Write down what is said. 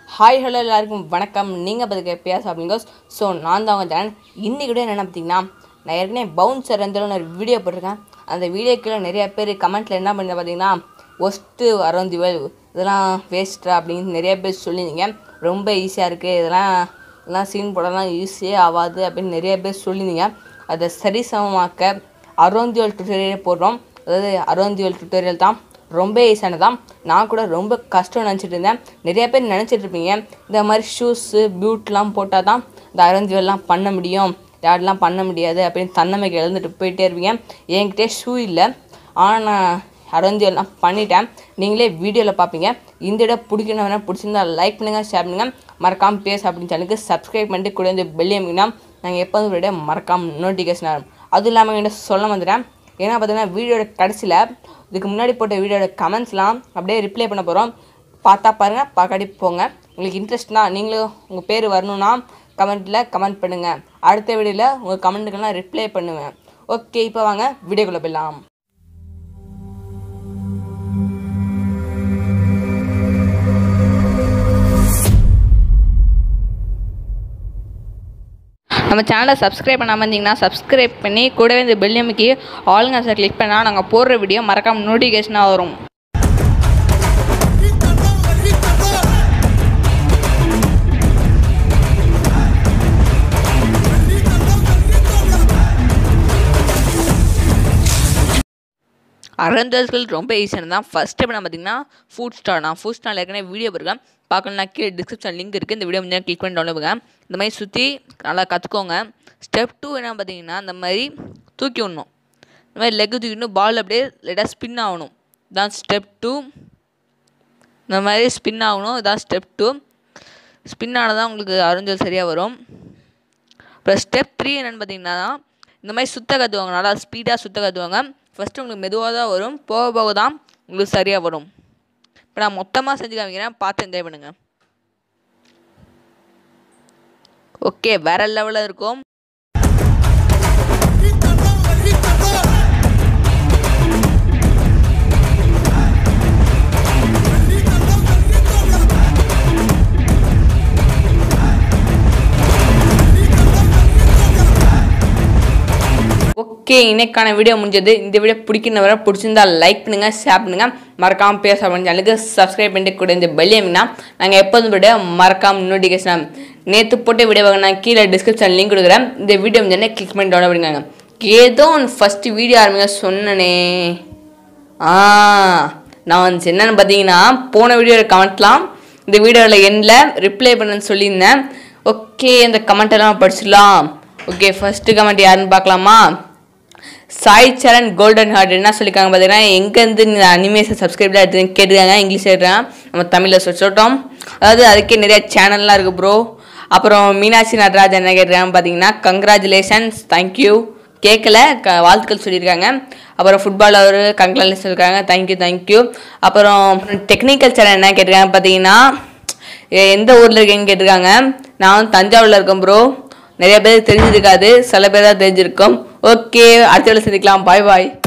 hi hello எல்லாருக்கும் வணக்கம் நீங்கள் பதில் பேச அப்படிங்க ஸோ நான் தான் உங்கள் ஜான் இன்றைக்கி கூட என்ன பார்த்தீங்கன்னா நான் ஏற்கனவே பவுன்சர் வந்து ஒரு வீடியோ போட்டிருக்கேன் அந்த வீடியோ கீழே நிறைய பேர் கமெண்ட்டில் என்ன பண்ணி பார்த்தீங்கன்னா ஒஸ்ட்டு அரௌண்ட் டுவெல் இதெல்லாம் வேஸ்ட்டா அப்படின்னு நிறைய பேர் சொல்லியிருந்தீங்க ரொம்ப ஈஸியாக இருக்குது இதெல்லாம் இதெல்லாம் சீன் போடலாம் ஈஸியே ஆகாது அப்படின்னு நிறைய பேர் சொல்லியிருந்தீங்க அதை சரி சமமாக்க அரௌந்தியல் டுட்டோரியல் போடுறோம் அதாவது அரௌந்தியல் டுட்டோரியல் தான் ரொம்ப ஈஸியானதான் நான் கூட ரொம்ப கஷ்டம் நினச்சிட்டு இருந்தேன் நிறைய பேர் நினச்சிட்டு இருப்பீங்க இந்த மாதிரி ஷூஸு பியூட்லாம் போட்டால் தான் இந்த அரௌந்தியல்லாம் பண்ண முடியும் யாரெல்லாம் பண்ண முடியாது அப்படின்னு தன்னமைக்கு எழுந்துட்டு போயிட்டே இருப்பீங்க என்கிட்டே ஷூ இல்லை ஆனால் நான் அரௌந்தியல்லாம் பண்ணிட்டேன் நீங்களே வீடியோவில் பார்ப்பீங்க இந்த இடம் பிடிக்கணும் வேணால் பிடிச்சிருந்தா லைக் பண்ணுங்கள் ஷேர் பண்ணுங்கள் மறக்காமல் பேச அப்படின்னு சேனலுக்கு சப்ஸ்கிரைப் பண்ணிட்டு கூட வந்து பெல்லி அமைக்கினா நாங்கள் எப்போ வந்து வீடியோ மறக்காமல் நோட்டிஃபிகேஷன் ஆகும் அதுவும் இல்லாமல் என்கிட்ட சொல்ல வந்துட்டேன் ஏன்னா பார்த்தீங்கன்னா வீடியோட கடைசியில் இதுக்கு முன்னாடி போட்ட வீடியோட கமெண்ட்ஸ்லாம் அப்படியே ரிப்ளை பண்ண போகிறோம் பார்த்தா பாருங்கள் பார்க்காடி போங்க உங்களுக்கு இன்ட்ரெஸ்ட்னா நீங்களும் உங்கள் பேர் வரணும்னா கமெண்ட்டில் கமெண்ட் பண்ணுங்கள் அடுத்த வீடியோவில் உங்கள் கமெண்ட்டுக்கெல்லாம் ரிப்ளை பண்ணுவேன் ஓகே இப்போ வாங்க வீடியோக்குள்ளே போயிடலாம் நம்ம சேனலை சப்ஸ்கிரைப் பண்ணாமல் இருந்தீங்கன்னா சப்ஸ்கிரைப் பண்ணி கூடவே இந்த பெல் அமைக்கி ஆளுங்க சார் கிளிக் பண்ணால் நாங்கள் போடுற வீடியோ மறக்காம நோட்டிஃபிகேஷனாக வரும் அரந்தல்கள் ரொம்ப ஈஸியான தான் ஃபஸ்ட் ஸ்டெப் என்ன பார்த்தீங்கன்னா ஃபுட் ஸ்டால் நான் ஃபுட் ஸ்டால் ஏற்கனவே வீடியோ போயிருக்கேன் பார்க்கணும்னா கீழே டிஸ்கிரிப்ஷன் லிங்க் இருக்குது இந்த வீடியோ முடிஞ்சால் கிளிக் பண்ணி டவுன்லோட் பண்ணுங்க இந்த மாதிரி சுற்றி நல்லா கற்றுக்கோங்க ஸ்டெப் டூ என்ன பார்த்தீங்கன்னா இந்த மாதிரி தூக்கி விடணும் இந்த மாதிரி லெக்கு தூக்கிடணும் பால் அப்படியே லைட்டாக ஸ்பின் ஆகணும் இதான் ஸ்டெப் டூ இந்த மாதிரி ஸ்பின் ஆகணும் இதான் ஸ்டெப் டூ ஸ்பின் ஆனால் தான் உங்களுக்கு அருஞ்சல் சரியாக வரும் அப்புறம் ஸ்டெப் த்ரீ என்னென்னு பார்த்தீங்கன்னா இந்த மாதிரி சுத்த கற்றுவாங்க நல்லா ஸ்பீடாக சுத்த கற்றுவாங்க ஃபஸ்ட்டு உங்களுக்கு மெதுவாக தான் வரும் போக போக தான் உங்களுக்கு சரியாக வரும் இப்போ நான் மொத்தமாக செஞ்சு காமிக்கிறேன் பார்த்து என்ஜாய் பண்ணுங்கள் ஓகே வேற லெவலில் இருக்கும் ஓகே இன்னைக்கான வீடியோ முடிஞ்சது இந்த வீடியோ பிடிக்கிற வரை பிடிச்சிருந்தா லைக் பண்ணுங்க ஷேர் பண்ணுங்க மறக்காம பேச அப்படின்னு சேனலுக்கு சப்ஸ்கிரைப் பண்ணிட்டு கூட இந்த பெல் அமைனா நாங்கள் எப்போதும் விட மறக்காம நோட்டிஃபிகேஷன் நேற்று போட்ட வீடியோ நான் கீழே டிஸ்கிரிப்ஷன் லிங்க் கொடுக்குறேன் இந்த வீடியோ முடிஞ்சோடனே கிளிக் பண்ணி டவுன்லோட் பண்ணிக்கோங்க ஏதோ ஒன்று ஃபஸ்ட்டு வீடியோ ஆரம்பிங்க சொன்னனே ஆ நான் வந்து என்னென்னு பார்த்தீங்கன்னா போன வீடியோவில் கமெண்ட்லாம் இந்த வீடியோவில் எண்டில் ரிப்ளை பண்ணுன்னு சொல்லியிருந்தேன் ஓகே அந்த கமெண்ட் எல்லாம் படிச்சிடலாம் ஓகே ஃபஸ்ட்டு கமெண்ட் யாருன்னு பார்க்கலாமா சாய் சரண் கோல்டன் ஹார்ட் என்ன சொல்லியிருக்காங்க பார்த்தீங்கன்னா எங்கேருந்து இந்த அனிமேஷன் சப்ஸ்கிரைப்லாம் எடுத்து கேட்டிருக்காங்க இங்கிலீஷ் எடுறாங்க நம்ம தமிழில் சொல்லிட்டோம் அதாவது அதுக்கே நிறைய சேனல்லாம் இருக்குது ப்ரோ அப்புறம் மீனாட்சி நடராஜ் என்ன கேட்டிருக்காங்க பார்த்தீங்கன்னா கங்க்ராச்சுலேஷன்ஸ் தேங்க்யூ கேட்கல க வாழ்த்துக்கள் சொல்லியிருக்காங்க அப்புறம் ஃபுட்பால் அவர் கங்க்ராச்சுலேஷன் சொல்லியிருக்காங்க தேங்க்யூ தேங்க்யூ அப்புறம் டெக்னிக்கல் சேனல் என்ன கேட்டிருக்காங்க பார்த்தீங்கன்னா எ- எந்த ஊரில் இருக்கீங்கன்னு கேட்டிருக்காங்க நான் வந்து தஞ்சாவூரில் இருக்கேன் ப்ரோ நிறைய பேர் தெரிஞ்சிருக்காது சில பேர் தான் தெரிஞ்சிருக்கும் ஓகே அடுத்த வேலை சந்திக்கலாம் பாய் பாய்